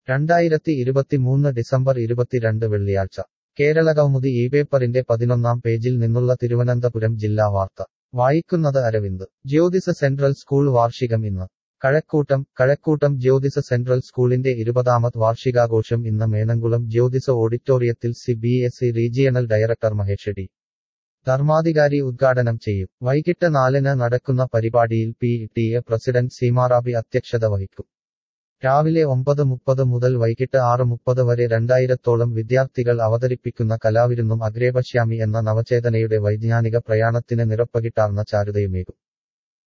രണ്ടായിരത്തി ഇരുപത്തിമൂന്ന് ഡിസംബർ ഇരുപത്തിരണ്ട് വെള്ളിയാഴ്ച കേരളകൗമുദി ഈ പേപ്പറിന്റെ പതിനൊന്നാം പേജിൽ നിന്നുള്ള തിരുവനന്തപുരം ജില്ലാ വാർത്ത വായിക്കുന്നത് അരവിന്ദ് ജ്യോതിസ സെൻട്രൽ സ്കൂൾ വാർഷികം ഇന്ന് കഴക്കൂട്ടം കഴക്കൂട്ടം ജ്യോതിസ സെൻട്രൽ സ്കൂളിന്റെ ഇരുപതാമത് വാർഷികാഘോഷം ഇന്ന് മേനംകുളം ജ്യോതിസ ഓഡിറ്റോറിയത്തിൽ C B S E regional director Mahesh D Dharmadhikari ഉദ്ഘാടനം ചെയ്യും വൈകിട്ട് നാലിന് നടക്കുന്ന പരിപാടിയിൽ P T A president Seema Rabi അധ്യക്ഷത വഹിക്കും രാവിലെ ഒമ്പത് മുപ്പത് മുതൽ വൈകിട്ട് ആറ് മുപ്പത് വരെ രണ്ടായിരത്തോളം വിദ്യാർത്ഥികൾ അവതരിപ്പിക്കുന്ന കലാവിരുന്നും അഗ്രേപശ്യാമി എന്ന നവചേതനയുടെ വൈജ്ഞാനിക പ്രയാണത്തിന് നിറപ്പകിട്ടാർന്ന ചാരുതയുമേകും